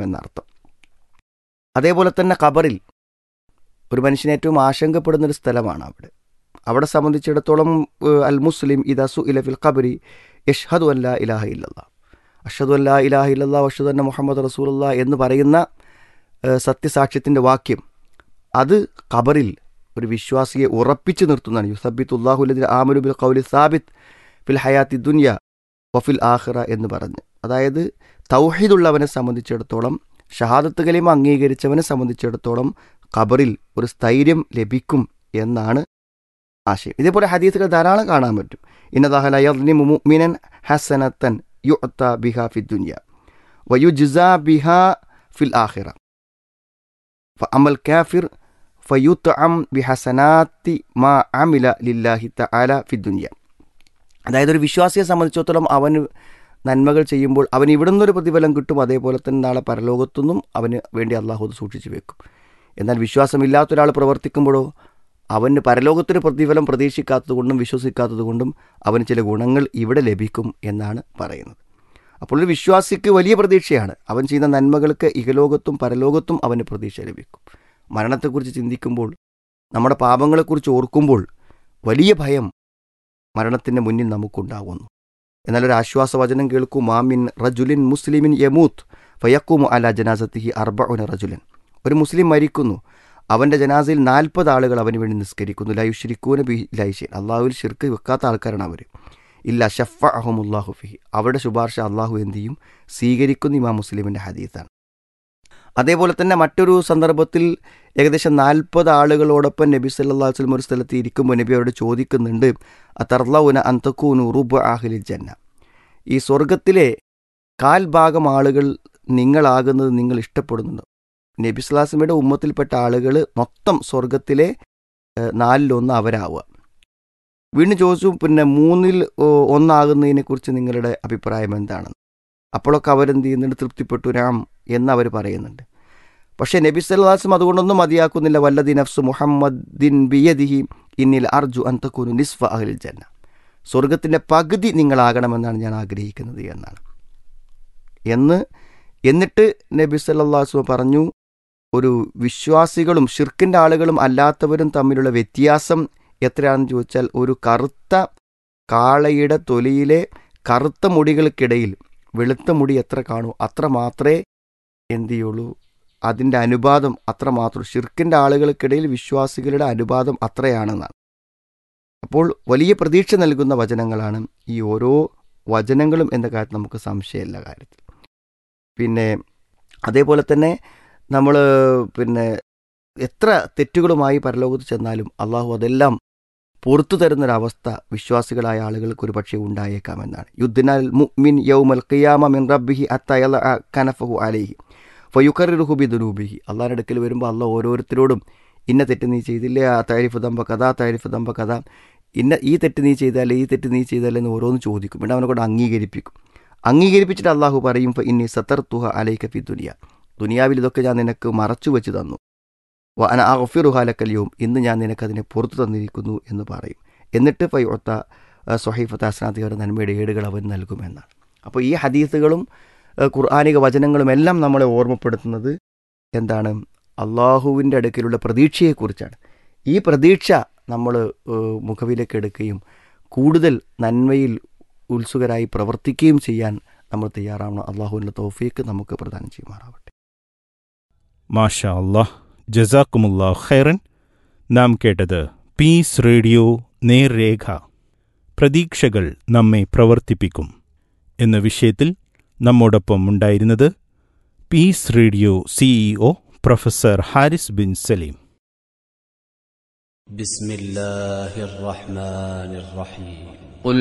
എന്നർത്ഥം അതേപോലെ തന്നെ ഖബറിൽ ഒരു മനുഷ്യന് ഏറ്റവും ആശങ്കപ്പെടുന്ന ഒരു സ്ഥലമാണ് അവിടെ അവിടെ സംബന്ധിച്ചിടത്തോളം ഏഹ്, അൽ മുസ്ലിം ഇദസു ഇലഫിൽ ഖബരി യഷ്ഹദു അല്ല ഇലാഹ ഇല്ലല്ല അഷദു അല്ല ഇലാഹ ഇല്ലല്ല അഷദു അന്ന മുഹമ്മദ് റസൂലുള്ള എന്ന് പറയുന്ന ഏഹ്, സത്യസാക്ഷ്യത്തിൻ്റെ വാക്യം അത് ഖബറിൽ ഒരു വിശ്വാസിയെ ഉറപ്പിച്ചു നിർത്തുന്നതാണ് യുസബിത്തുല്ലാഹുലദിൻ ആമലു ബിൽ കൗലി സാബിത്ത് ഫിൽ ഹയാത്തി ദുനിയ വഫിൽ ആഖിറ എന്ന് പറഞ്ഞ് അതായത് തൗഹീദുള്ളവനെ സംബന്ധിച്ചിടത്തോളം ഷഹാദത്ത് കലീമ അംഗീകരിച്ചവനെ സംബന്ധിച്ചിടത്തോളം ഖബറിൽ ഒരു സ്ഥൈര്യം ലഭിക്കും എന്നാണ് ആശയം ഇതേപോലെ ഹദീസുകൾ ധാരാളം കാണാൻ പറ്റും ഇന്നദാഹലീൻ ഹസനത്തൻ യുഅത്ത ബിഹ ഫി ദുനിയ വയുജിസ ബിഹ ഫിൽ ആഖിറ ഫഅമൽ കാഫിർ ഫയുത്അം ബിഹസനാത്തി മാ അമില ലില്ലാഹി തആല ഫി ദുനിയ അതായത് ഒരു വിശ്വാസിയെ സംബന്ധിച്ചിടത്തോളം അവന് നന്മകൾ ചെയ്യുമ്പോൾ അവന് ഇവിടെ നിന്നൊരു പ്രതിഫലം കിട്ടും അതേപോലെ തന്നെ നാളെ പരലോകത്തുനിന്നും അവന് വേണ്ടി അള്ളാഹു അത് സൂക്ഷിച്ചു വെക്കും എന്നാൽ വിശ്വാസമില്ലാത്ത ഒരാൾ പ്രവർത്തിക്കുമ്പോഴോ അവന് പരലോകത്തൊരു പ്രതിഫലം പ്രതീക്ഷിക്കാത്തതുകൊണ്ടും വിശ്വസിക്കാത്തതുകൊണ്ടും അവന് ചില ഗുണങ്ങൾ ഇവിടെ ലഭിക്കും എന്നാണ് പറയുന്നത് അപ്പോൾ ഒരു വിശ്വാസിക്ക് വലിയ പ്രതീക്ഷയാണ് അവൻ ചെയ്യുന്ന നന്മകൾക്ക് ഇഹലോകത്തും പരലോകത്തും അവന് പ്രതീക്ഷ ലഭിക്കും മരണത്തെക്കുറിച്ച് ചിന്തിക്കുമ്പോൾ നമ്മുടെ പാപങ്ങളെക്കുറിച്ച് ഓർക്കുമ്പോൾ വലിയ ഭയം മരണത്തിൻ്റെ മുന്നിൽ നമുക്കുണ്ടാകുന്നു എന്നാൽ ഒരു ആശ്വാസവചനം കേൾക്കൂ മാമിൻ റജുലിൻ മുസ്ലിമിൻ യമൂത്ത് ഫയക്കുമു അല ജനാസത്തിഹി അർബഉന റജുലൻ ഒരു മുസ്ലിം മരിക്കുന്നു അവൻ്റെ ജനാസയിൽ നാൽപ്പത് ആളുകൾ അവന് വേണ്ടി നിസ്കരിക്കുന്നു ലയുഷിരിക്കൂന ബി ലൈഷി അള്ളാഹുവിൽ ഷിർക്ക് വെക്കാത്ത ആൾക്കാരാണ് അവർ ഇല്ല ഷഫ അഹമുല്ലാഹു ഫിഹി അവരുടെ ശുപാർശ അള്ളാഹു എന്ത് ചെയ്യും സ്വീകരിക്കുന്ന ഇമാം മുസ്ലിമിൻ്റെ ഹദീസാണ് അതേപോലെ തന്നെ മറ്റൊരു സന്ദർഭത്തിൽ ഏകദേശം നാൽപ്പത് ആളുകളോടൊപ്പം നബി സല്ലാ വസ്ലം ഒരു സ്ഥലത്ത് ഇരിക്കുമ്പോൾ നബി അവരോട് ചോദിക്കുന്നുണ്ട് അത്തർലൗന അന്തക്കൂനു റുബ് ആഹിലിൽ ജന്ന ഈ സ്വർഗത്തിലെ കാൽ ഭാഗം ആളുകൾ നിങ്ങളാകുന്നത് നിങ്ങൾ ഇഷ്ടപ്പെടുന്നുണ്ടോ നബി സ്വലാസ്മയുടെ ഉമ്മത്തിൽപ്പെട്ട ആളുകൾ മൊത്തം സ്വർഗത്തിലെ ഏഹ്, നാലിലൊന്ന് അവരാവുക വീണ്ടും ചോദിച്ചു പിന്നെ മൂന്നിൽ ഓ, ഒന്നാകുന്നതിനെക്കുറിച്ച് നിങ്ങളുടെ അഭിപ്രായം എന്താണ് അപ്പോഴൊക്കെ അവരെന്ത് ചെയ്യുന്നുണ്ട് തൃപ്തിപ്പെട്ടു രാം എന്ന് അവർ പറയുന്നുണ്ട് പക്ഷേ നബി സല്ലാസും അതുകൊണ്ടൊന്നും മതിയാക്കുന്നില്ല വല്ലദി നഫ്സു മുഹമ്മദിൻ ബിയദിഹി ഇന്നിൽ അർജു അന്തക്കുനു നിസ്ഫ അഹ്ലിൽ ജന്ന സ്വർഗത്തിൻ്റെ പകുതി നിങ്ങളാകണമെന്നാണ് ഞാൻ ആഗ്രഹിക്കുന്നത് എന്നാണ് എന്ന് എന്നിട്ട് നബി സല്ലാസ്മ പറഞ്ഞു ഒരു വിശ്വാസികളും ഷിർക്കിൻ്റെ ആളുകളും അല്ലാത്തവരും തമ്മിലുള്ള വ്യത്യാസം എത്രയാണെന്ന് ചോദിച്ചാൽ ഒരു കറുത്ത കാളയുടെ തൊലിയിലെ കറുത്ത മുടികൾക്കിടയിൽ വെളുത്ത മുടി എത്ര കാണൂ അത്ര മാത്രമേ എന്ത് ചെയ്യുള്ളൂ അതിൻ്റെ അനുപാതം അത്ര മാത്രം ഷിർക്കിൻ്റെ ആളുകൾക്കിടയിൽ വിശ്വാസികളുടെ അനുപാതം അത്രയാണെന്നാണ് അപ്പോൾ വലിയ പ്രതീക്ഷ നൽകുന്ന വചനങ്ങളാണ് ഈ ഓരോ വചനങ്ങളും എന്ന കാര്യത്തിൽ നമുക്ക് സംശയമില്ല കാര്യത്തിൽ പിന്നെ അതേപോലെ തന്നെ നമ്മൾ പിന്നെ എത്ര തെറ്റുകളുമായി പരലോകത്ത് ചെന്നാലും അള്ളാഹു അതെല്ലാം പുറത്തു തരുന്നൊരവസ്ഥ വിശ്വാസികളായ ആളുകൾക്ക് ഒരു പക്ഷേ ഉണ്ടായേക്കാമെന്നാണ് യുദ്ധിനാൽ മുഅ്മിൻ യൗമൽ ഖിയാമ മിൻ റബ്ബിഹി അത്തയല കനഫഹു അലൈഹി ഫയുക്കറിറുഹു ബിദുനൂബിഹി അള്ളാഹിൻ്റെ അടുക്കൽ വരുമ്പോൾ അള്ളാഹ് ഓരോരുത്തരോടും ഇന്ന തെറ്റ് നീ ചെയ്തില്ലേ ആ താരിഫ് ദമ്പ കഥ താരിഫ് ദമ്പ കഥ ഇന്ന ഈ തെറ്റ് നീ ചെയ്താലേ ഈ തെറ്റ് നീ ചെയ്താലേ എന്ന് ഓരോന്ന് ചോദിക്കും പിന്നെ അവനെ കൊണ്ട് അംഗീകരിപ്പിക്കും അംഗീകരിപ്പിച്ചിട്ട് അള്ളാഹു പറയും ഫ ഇന്നി സത്തർ തുഹ അലൈക ഫി ദുനിയ ദുനിയാവിൽ ഇതൊക്കെ ഞാൻ നിനക്ക് മറച്ചു വെച്ച് തന്നു വ അന അഫിറുഹാലക്കല്യവും ഇന്ന് ഞാൻ നിനക്ക് അതിനെ പുറത്തു തന്നിരിക്കുന്നു എന്ന് പറയും എന്നിട്ട് ഫൈഒത്ത സൊഹൈഫത്ത് അസ്നാത്തികളുടെ നന്മയുടെ ഏടുകൾ അവൻ നൽകുമെന്നാണ് അപ്പോൾ ഈ ഹദീസുകളും ഏഹ്, ഖുർആാനിക വചനങ്ങളും എല്ലാം നമ്മളെ ഓർമ്മപ്പെടുത്തുന്നത് എന്താണ് അള്ളാഹുവിൻ്റെ അടുക്കലുള്ള പ്രതീക്ഷയെക്കുറിച്ചാണ് ഈ പ്രതീക്ഷ നമ്മൾ ഏഹ്, മുഖവിലേക്ക് എടുക്കുകയും കൂടുതൽ നന്മയിൽ ഉത്സുകരായി പ്രവർത്തിക്കുകയും ചെയ്യാൻ നമ്മൾ തയ്യാറാവണം അള്ളാഹുവിൻ്റെ തോഫീക്ക് നമുക്ക് പ്രദാനം ചെയ്യുമാറാവട്ടെ മാഷാ അല്ലാഹ് ജസാക്കുമുല്ലാ ഖൈറൻ നാം കേട്ടത് പീസ് റേഡിയോ നേർരേഖ പ്രതീക്ഷകൾ നമ്മെ പ്രവർത്തിപ്പിക്കും എന്ന വിഷയത്തിൽ നമ്മോടൊപ്പം ഉണ്ടായിരുന്നത് peace radio CEO professor Haris bin Saleem بسم الله الرحمن الرحيم